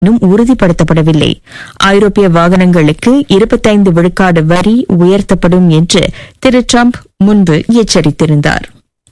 இன்னும் உறுதிப்படுத்தப்படவில்லை ஐரோப்பிய வாகனங்களுக்கு இருபத்தைந்து விழுக்காடு வரி உயர்த்தப்படும் என்று திரு டிரம்ப் முன்பு எச்சரித்திருந்தார்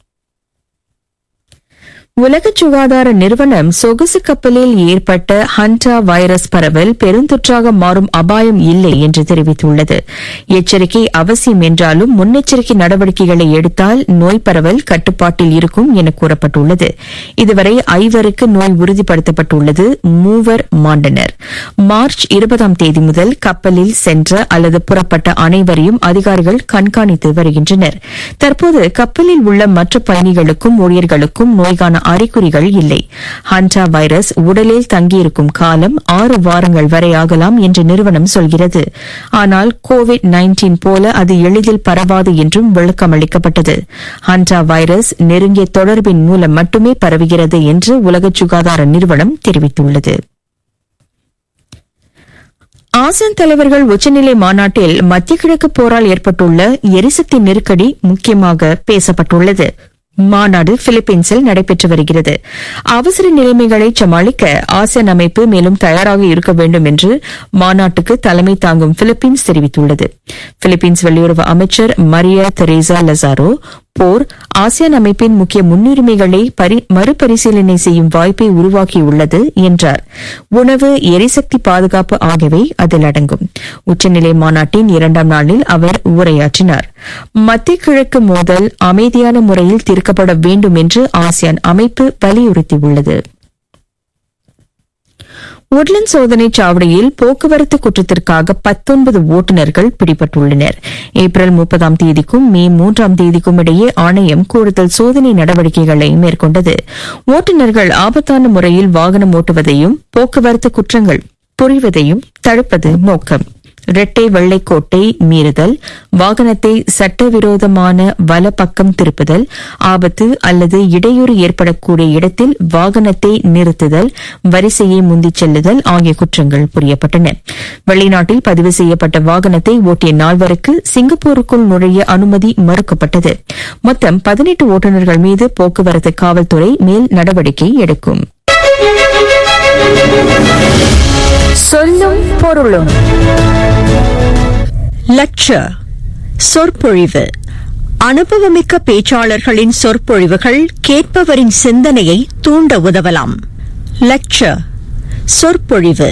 உலக சுகாதார நிறுவனம் சொகுசு கப்பலில் ஏற்பட்ட ஹண்டா வைரஸ் பரவல் பெருந்தொற்றாக மாறும் அபாயம் இல்லை என்று தெரிவித்துள்ளது எச்சரிக்கை அவசியம் என்றாலும் முன்னெச்சரிக்கை நடவடிக்கைகளை எடுத்தால் நோய் பரவல் கட்டுப்பாட்டில் இருக்கும் என கூறப்பட்டுள்ளது இதுவரை ஐவருக்கு நோய் உறுதிப்படுத்தப்பட்டுள்ளது மூவர் மாண்டனர் மார்ச் இருபதாம் தேதி முதல் கப்பலில் சென்ற அல்லது புறப்பட்ட அனைவரையும் அதிகாரிகள் கண்காணித்து வருகின்றனர் தற்போது கப்பலில் உள்ள மற்ற பயணிகளுக்கும் ஊழியர்களுக்கும் நோய்க்கான அறிகுறிகள் இல்லை ஹண்டா வைரஸ் உடலில் தங்கியிருக்கும் காலம் ஆறு வாரங்கள் வரை ஆகலாம் என்று நிறுவனம் சொல்கிறது ஆனால் கோவிட் நைன்டீன் போல அது எளிதில் பரவாது என்றும் விளக்கம் அளிக்கப்பட்டது ஹண்டா வைரஸ் நெருங்கிய தொடர்பின் மூலம் மட்டுமே பரவுகிறது என்று உலக சுகாதார நிறுவனம் தெரிவித்துள்ளது ஆசியான் தலைவர்கள் உச்சநிலை மாநாட்டில் மத்திய கிழக்கு போரால் ஏற்பட்டுள்ள எரிசக்தி நெருக்கடி முக்கியமாக பேசப்பட்டுள்ளது மாநாடு பிலிப்பீன்ஸில் நடைபெற்று வருகிறது அவசர நிலைமைகளை சமாளிக்க ஆசியான் அமைப்பு மேலும் தயாராக இருக்க வேண்டும் என்று மாநாட்டுக்கு தலைமை தாங்கும் பிலிப்பீன்ஸ் தெரிவித்துள்ளது பிலிப்பீன்ஸ் வெளியுறவு அமைச்சர் மரியா தெரேசா லசாரோ போர் ஆசியான் அமைப்பின் முக்கிய முன்னுரிமைகளை பரி- மறுபரிசீலனை செய்யும் வாய்ப்பை உருவாக்கியுள்ளது என்றார் உணவு எரிசக்தி பாதுகாப்பு ஆகியவை அதில் அடங்கும் உச்சநிலை மாநாட்டின் இரண்டாம் நாளில் அவர் உரையாற்றினார் மத்திய கிழக்கு மோதல் அமைதியான முறையில் தீர்க்கப்பட வேண்டும் என்று ஆசியான் அமைப்பு வலியுறுத்தியுள்ளது உட்லண்ட் சோதனை சாவடியில் போக்குவரத்து குற்றத்திற்காக பத்தொன்பது ஓட்டுநர்கள் பிடிபட்டுள்ளனர் ஏப்ரல் முப்பதாம் தேதிக்கும் மே மூன்றாம் தேதிக்கும் இடையே ஆணையம் கூடுதல் சோதனை நடவடிக்கைகளை மேற்கொண்டது ஓட்டுநர்கள் ஆபத்தான முறையில் வாகனம் ஓட்டுவதையும் போக்குவரத்து குற்றங்கள் புரிவதையும் தடுப்பது நோக்கம் இரட்டை வெள்ளைக்கோட்டை மீறுதல் வாகனத்தை சட்டவிரோதமான வலப்பக்கம் திருப்புதல் ஆபத்து அல்லது இடையூறு ஏற்படக்கூடிய இடத்தில் வாகனத்தை நிறுத்துதல் வரிசையை முந்திச் செல்லுதல் ஆகிய குற்றங்கள் புரியப்பட்டன வெளிநாட்டில் பதிவு செய்யப்பட்ட வாகனத்தை ஓட்டிய நால்வருக்கு சிங்கப்பூருக்குள் நுழைய அனுமதி மறுக்கப்பட்டது மொத்தம் பதினெட்டு ஓட்டுநர்கள் மீது போக்குவரத்து காவல்துறை மேல் நடவடிக்கை எடுக்கும் சொல்லும் பொருளும் லெக்சர் சொற்பொழிவு அனுபவமிக்க பேச்சாளர்களின் சொற்பொழிவுகள் கேட்பவரின் சிந்தனையை தூண்ட உதவலாம் லெக்சர் சொற்பொழிவு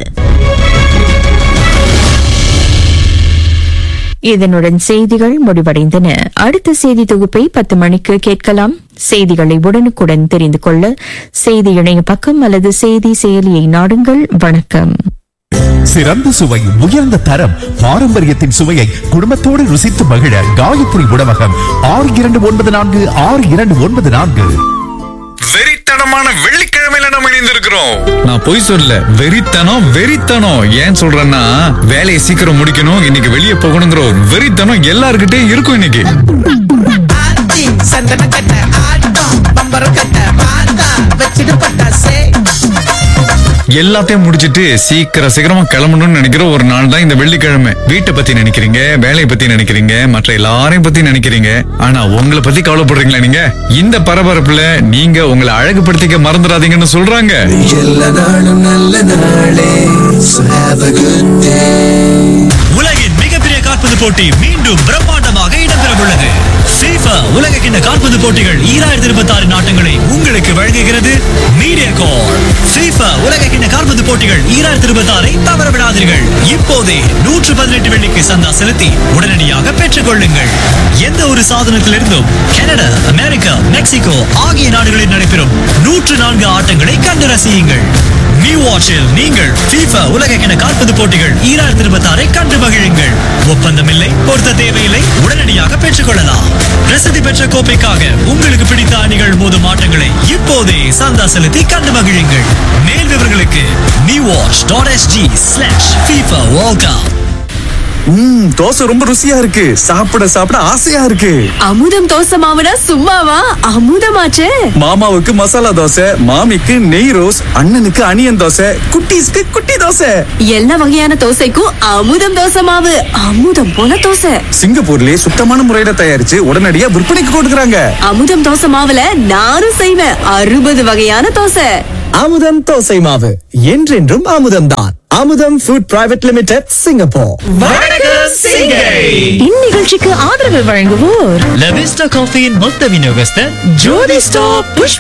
இதனுடன் செய்திகள் முடிவடைந்தன அடுத்த செய்தி தொகுப்பை பத்து மணிக்கு கேட்கலாம் செய்திகளை உடனுக்குடன் தெரிந்து கொள்ள செய்தி இணைய பக்கம் அல்லது செய்தி செயலியை நாடுங்கள் வணக்கம் சிறந்த சுவை உயர்ந்த தரம் பாரம்பரியத்தின் சுவையை குடும்பத்தோடு ருசித்து மகிழ காயத்ரி உணவகம் ஆறு இரண்டு ஒன்பது நான்கு ஆறு இரண்டு ஒன்பது நான்கு வெறித்தனமான வெள்ளிக்கிழமையில நம்ம இணைந்திருக்கிறோம் நான் பொய் சொல்ல வெறித்தனம் வெறித்தனம் ஏன் சொல்றேன்னா வேலையை சீக்கிரம் முடிக்கணும் இன்னைக்கு வெளியே போகணுங்கிற ஒரு வெறித்தனம் எல்லாருக்கிட்டையும் இருக்கும் இன்னைக்கு ஆத்தி சந்தன கட்ட ஆட்டம் பம்பரம் கட்ட மாத்தா வச்சிடு பட்டாசே எல்லாத்தையும் முடிச்சிட்டு சீக்கிரம் சீக்கிரமா கிளம்பணும்னு நினைக்கிற ஒரு நாள் தான் இந்த வெள்ளிக்கிழமை வீட்டை பத்தி நினைக்கிறீங்க வேலையை பத்தி நினைக்கிறீங்க மற்ற எல்லாரையும் பத்தி நினைக்கிறீங்க ஆனா உங்களை பத்தி கவலைப்படுறீங்களா நீங்க இந்த பரபரப்புல நீங்க உங்களை அழகுபடுத்திக்க மறந்துடாதீங்கன்னு சொல்றாங்க எல்லா நாளும் நல்ல நாளே So have a good day உலகின் மிகப்பெரிய காற்பந்து போட்டி மீண்டும் பிரம்மாண்டமாக இடம்பெறவுள்ளது FIFA உலக கிண்ண காற்பந்து போட்டிகள் ஈராயிரத்தி இருபத்தி ஆறு நாட்டங்களை உங்களுக்கு வழங்குகிறது மீடியா கார் FIFA உலக கிண்ண காற்பந்து போட்டிகள் ஈராயிரத்தி இருபத்தி ஆறை தவற விடாதீர்கள் இப்போதே நூற்று பதினெட்டு வெள்ளிக்கு சந்தா செலுத்தி உடனடியாக பெற்றுக் கொள்ளுங்கள் எந்த ஒரு சாதனத்திலிருந்தும் கனடா அமெரிக்கா மெக்சிகோ ஆகிய நாடுகளில் நடைபெறும் நூற்று நான்கு ஆட்டங்களை கண்டு ரசியுங்கள் மீ வாட்சில் நீங்கள் FIFA உலக கிண காற்பந்து போட்டிகள் ஈராயிரத்தி இருபத்தி ஆறை கண்டு மகிழுங்கள் ஒப்பந்தமில்லை பொருத்த தேவையில்லை உடனடியாக பெற்றுக்கொள்ளலாம் பிரசித்தி பெற்ற கோப்பைக்காக உங்களுக்கு பிடித்த அணிகள் மோதும் ஆட்டங்களை இப்போதே சந்தா செலுத்தி கண்டு மகிழுங்கள் மேல் விவரங்களுக்கு me watch dot S G slash FIFA World Cup ம் தோசை ரொம்ப ருசியா இருக்கு சாப்பிட சாப்பிட ஆசையா இருக்கு அமுதம் தோசை மாவுனா சும்மாவா அமுதமாச்சே மாமாவுக்கு மசாலா தோசை மாமிக்கு நெய் ரோஸ் அண்ணனுக்கு அனியன் தோசை குட்டீஸ்க்கு குட்டி தோசை எல்லா வகையான தோசைக்கும் அமுதம் தோசை மாவு அமுதம் போல தோசை சிங்கப்பூர்லயே சுத்தமான முறையில தயாரிச்சு உடனடியா விற்பனைக்கு கொடுக்கறாங்க அமுதம் தோசை மாவுல நானும் செய்வேன் அறுபது வகையான தோசை அமுதம் தோசை மாவு என்றென்றும் அமுதம் தான் அமுதம் ஃபுட் பிரைவேட் லிமிடெட் சிங்கப்பூர் இந்நிகழ்ச்சிக்கு ஆதரவு வழங்குவோர் லவிஸ்டா காஃபியின் மொத்த விநியோகஸ்தர் ஜோதி ஸ்டாப் புஷ்ப